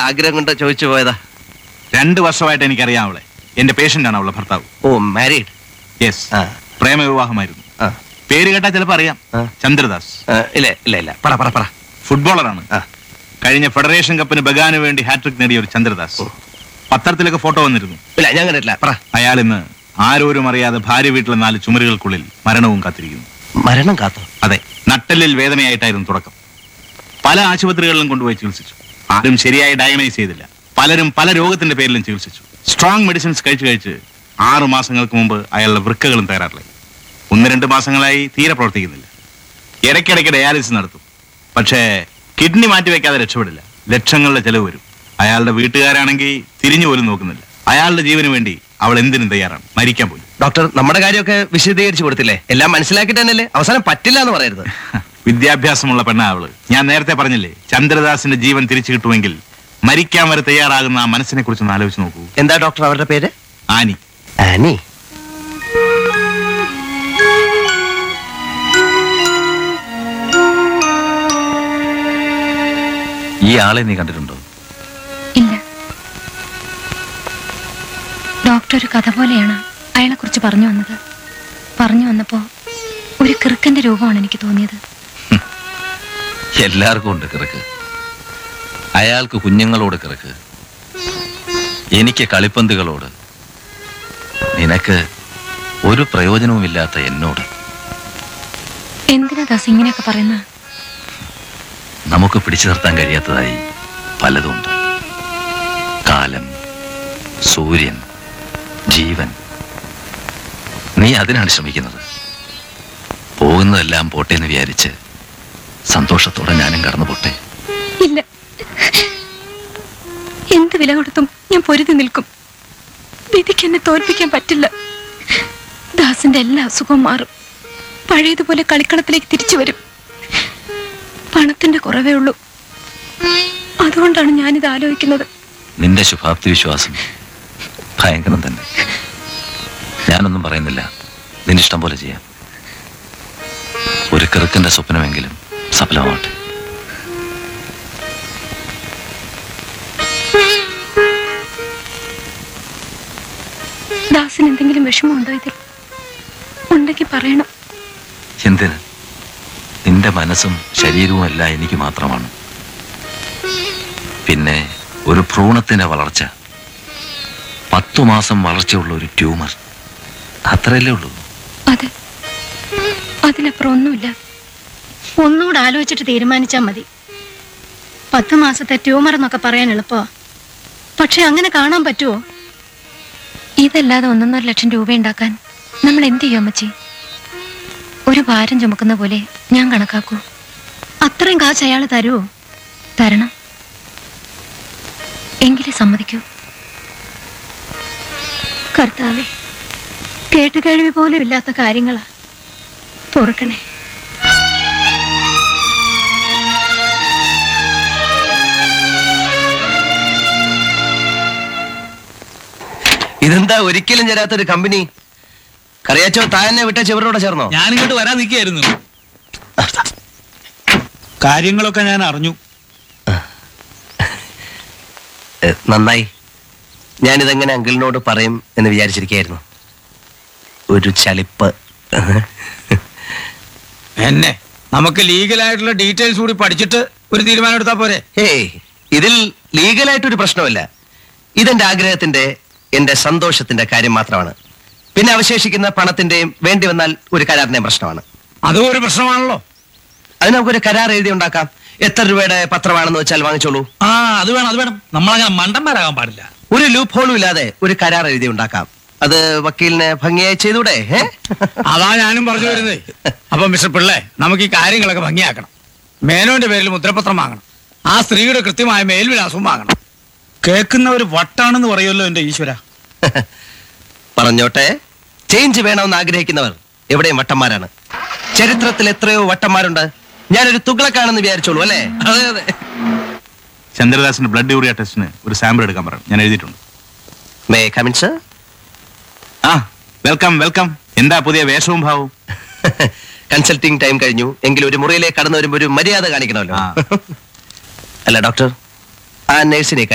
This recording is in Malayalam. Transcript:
ആഗ്രഹം കൊണ്ട് ചോദിച്ചു പോയതാ രണ്ട് വർഷമായിട്ട് എനിക്കറിയാം അവളെ എന്റെ പേഷ്യന്റ് ആണ് അവളെ ഭർത്താവ് ഓ മാരീഡ് യെസ് ആ പ്രേമവിവാഹമായിരുന്നു ആ പേര് കേട്ടാൽ ചിലപ്പോൾ അറിയാം ആ. ചന്ദ്രദാസ് ആ, ഇല്ല ഇല്ല ഇല്ല പറ പറ പറ ഫുട്ബോളറാണ് ആ കഴിഞ്ഞ ഫെഡറേഷൻ കപ്പിന് ബഗാന് വേണ്ടി ഹാട്രിക് നേടിയ ഒരു ചന്ദ്രദാസ് പത്രത്തിലൊക്കെ ഫോട്ടോ വന്നിരുന്നു ഇല്ല ഞാൻ കണ്ടിട്ടില്ല പറ അയാൾ ഇന്ന് ആരോരും അറിയാതെ ഭാര്യ വീട്ടിലെ നാല് ചുമരുകൾക്കുള്ളിൽ മരണവും കാത്തിരിക്കുന്നു മരണം കാത്തോ അതെ നട്ടലിൽ വേദനയായിട്ടായിരുന്നു തുടക്കം പല ആശുപത്രികളിലും കൊണ്ടുപോയി ചികിത്സിച്ചു ആരും ശരിയായി ഡയഗ്നൈസ് ചെയ്തില്ല പലരും പല രോഗത്തിന്റെ പേരിലും ചികിത്സിച്ചു സ്ട്രോങ് മെഡിസിൻസ് കഴിച്ചു കഴിച്ച് ആറു മാസങ്ങൾക്ക് മുമ്പ് അയാളുടെ വൃക്കകളും തയ്യാറായി ഒന്ന് രണ്ട് മാസങ്ങളായി തീരെ പ്രവർത്തിക്കുന്നില്ല ഇടയ്ക്കിടയ്ക്ക് ഡയാലിസിസ് നടത്തും പക്ഷേ കിഡ്നി മാറ്റി വെക്കാതെ രക്ഷപ്പെടില്ല ലക്ഷങ്ങളുടെ ചെലവ് വരും അയാളുടെ വീട്ടുകാരാണെങ്കിൽ തിരിഞ്ഞു പോലും നോക്കുന്നില്ല അയാളുടെ ജീവന് വേണ്ടി അവൾ എന്തിനും തയ്യാറാണ് മരിക്കാൻ പോലും ഡോക്ടർ നമ്മുടെ കാര്യമൊക്കെ വിശദീകരിച്ചു കൊടുത്തില്ലേ എല്ലാം മനസ്സിലാക്കിയിട്ട് തന്നെയല്ലേ അവസാനം പറ്റില്ല എന്ന് പറയരുത് വിദ്യാഭ്യാസമുള്ള പെണ്ണാ അവള് ഞാൻ നേരത്തെ പറഞ്ഞില്ലേ ചന്ദ്രദാസിന്റെ ജീവൻ തിരിച്ചു കിട്ടുമെങ്കിൽ മരിക്കാൻ വരെ തയ്യാറാകുന്ന ആ മനസ്സിനെ കുറിച്ച് ഒന്ന് ആലോചിച്ച് നോക്കൂ എന്താ ഡോക്ടർ അവരുടെ പേര് ആനി ആനി ഈ ആളെ നീ കണ്ടിട്ടുണ്ടോ ഇല്ല ഡോക്ടർ ഒരു കഥ പോലെയാണ് അയാളെ കുറിച്ച് പറഞ്ഞു വന്നത് പറഞ്ഞു വന്നപ്പോ ഒരു കിറുക്കന്റെ രൂപമാണ് എനിക്ക് തോന്നിയത് എല്ലാവർക്കും ഉണ്ട് കിറക്ക് അയാൾക്ക് കുഞ്ഞുങ്ങളോട് കിറക്ക് എനിക്ക് കളിപ്പന്തുകളോട് നിനക്ക് ഒരു പ്രയോജനവുമില്ലാത്ത എന്നോട് എന്തിനാ ദാസ് ഇങ്ങനെയൊക്കെ പറയുന്നത് നമുക്ക് പിടിച്ചു നിർത്താൻ കഴിയാത്തതായി പലതുമുണ്ട് കാലം സൂര്യൻ ജീവൻ നീ അതിനാണ് ശ്രമിക്കുന്നത് പോകുന്നതെല്ലാം പോട്ടെ എന്ന് വിചാരിച്ച് സന്തോഷത്തോടെ ഞാനും കടന്നു പോട്ടെ ഇല്ല എന്ത് വില കൊടുത്തും ഞാൻ പൊരുതി നിൽക്കും വിധിക്ക് എന്നെ തോൽപ്പിക്കാൻ പറ്റില്ല ദാസിന്റെ എല്ലാ അസുഖവും മാറും പഴയതുപോലെ കളിക്കളത്തിലേക്ക് തിരിച്ചു വരും പണത്തിന്റെ കുറവേ ഉള്ളൂ അതുകൊണ്ടാണ് ഞാനിത് ആലോചിക്കുന്നത് നിന്റെ ശുഭാപ്തി വിശ്വാസം ഭയങ്കരം തന്നെ ഞാനൊന്നും പറയുന്നില്ല നിന്നിഷ്ടം പോലെ ചെയ്യാം ഒരു കിറുക്കന്റെ സ്വപ്നമെങ്കിലും സഫലമാവട്ടെ ദാസിന് എന്തെങ്കിലും വിഷമമുണ്ടോ ഇതിൽ ഉണ്ടെങ്കിൽ പറയണം എന്തിന് നിന്റെ മനസ്സും ശരീരവും എല്ലാം എനിക്ക് മാത്രമാണ് പിന്നെ ഒരു ഭ്രൂണത്തിന്റെ വളർച്ച പത്തു മാസം വളർച്ചയുള്ള ഒരു ട്യൂമർ അത്രയല്ലേ ഉള്ളൂ അതെ അതിലപ്പുറം ഒന്നുമില്ല ഒന്നുകൂടെ ആലോചിച്ചിട്ട് തീരുമാനിച്ചാൽ മതി പത്ത് മാസത്തെ ട്യൂമർ എന്നൊക്കെ പറയാൻ എളുപ്പമാ പക്ഷെ അങ്ങനെ കാണാൻ പറ്റുമോ ഇതല്ലാതെ ഒന്നൊന്നര ലക്ഷം രൂപ ഉണ്ടാക്കാൻ നമ്മൾ എന്ത് ചെയ്യും അമ്മച്ചി ഒരു ഭാരം ചുമക്കുന്ന പോലെ ഞാൻ കണക്കാക്കൂ അത്രയും കാശ് അയാൾ തരുമോ തരണം എങ്കിലേ സമ്മതിക്കൂ കർത്താവേ കേട്ടുകേഴ്വി പോലും ഇല്ലാത്ത കാര്യങ്ങളാ പൊറുക്കണേ ഇതെന്താ ഒരിക്കലും ചേരാത്തൊരു കമ്പനി കറിയാച്ചോ താനെ വിട്ട ചെവരോടെ ചേർന്നോ ഞാനിങ്ങോട്ട് വരാൻ നിൽക്കുകയായിരുന്നു കാര്യങ്ങളൊക്കെ ഞാൻ അറിഞ്ഞു ഏ, നന്നായി ഞാനിതെങ്ങനെ അങ്കിളിനോട് പറയും എന്ന് വിചാരിച്ചിരിക്കുകയായിരുന്നു ഒരു ചലിപ്പ് എന്നെ നമുക്ക് ലീഗലായിട്ടുള്ള ഡീറ്റെയിൽസ് കൂടി പഠിച്ചിട്ട് ഒരു തീരുമാനം എടുത്താൽ പോരെ ഏയ് ഇതിൽ ലീഗലായിട്ടൊരു പ്രശ്നമില്ല ഇതെന്റെ ആഗ്രഹത്തിന്റെ എന്റെ സന്തോഷത്തിന്റെ കാര്യം മാത്രമാണ് പിന്നെ അവശേഷിക്കുന്ന പണത്തിന്റെയും വേണ്ടി വന്നാൽ ഒരു കരാറിന്റെയും പ്രശ്നമാണ് അതും ഒരു പ്രശ്നമാണല്ലോ അതിന് നമുക്കൊരു കരാർ എഴുതി ഉണ്ടാക്കാം എത്ര രൂപയുടെ പത്രമാണെന്ന് വെച്ചാൽ വാങ്ങിച്ചോളൂ ആ അത് വേണം അത് വേണം നമ്മളങ്ങനെ മണ്ടന്മാരാകാൻ പാടില്ല ഒരു ലൂപ്പ് ഹോളും ഇല്ലാതെ ഒരു കരാർ എഴുതി ഉണ്ടാക്കാം അത് വക്കീലിനെ ഭംഗിയായി ചെയ്തൂടെ ഏ? അതാ ഞാനും പറഞ്ഞു വരുന്നേ അപ്പൊ മിസ്റ്റർ പിള്ളേ നമുക്ക് ഈ കാര്യങ്ങളൊക്കെ ഭംഗിയാക്കണം മേനോന്റെ പേരിൽ മുദ്രപത്രം വാങ്ങണം ആ സ്ത്രീയുടെ കൃത്യമായ മേൽവിലാസവും വാങ്ങണം കേൾക്കുന്നവർ വട്ടാണെന്ന് പറയുമല്ലോ എന്റെ ഈശ്വര പറഞ്ഞോട്ടെ ചേഞ്ച് വേണമെന്ന് ആഗ്രഹിക്കുന്നവർ എവിടെയും വട്ടന്മാരാണ് ചരിത്രത്തിൽ എത്രയോ വട്ടന്മാരുണ്ട് ഞാനൊരു തുകളക്കാണെന്ന് വിചാരിച്ചോളൂ അല്ലേ അതെ അതെ ചന്ദ്രദാസിന്റെ ബ്ലഡ് യൂറിയ ടെസ്റ്റിന് ഒരു സാമ്പിൾ എടുക്കാൻ പറഞ്ഞു ഞാൻ എഴുതിയിട്ടുണ്ട് മേ കമിൻ സർ ആ വെൽക്കം വെൽക്കം എന്താ പുതിയ വേഷവും ഭാവവും കൺസൾട്ടിങ് ടൈം കഴിഞ്ഞു എങ്കിൽ ഒരു മുറിയിലേക്ക് കടന്നു വരുമ്പോൾ ഒരു മര്യാദ കാണിക്കണമല്ലോ ആ. അല്ല ഡോക്ടർ ആ നഴ്സിനെ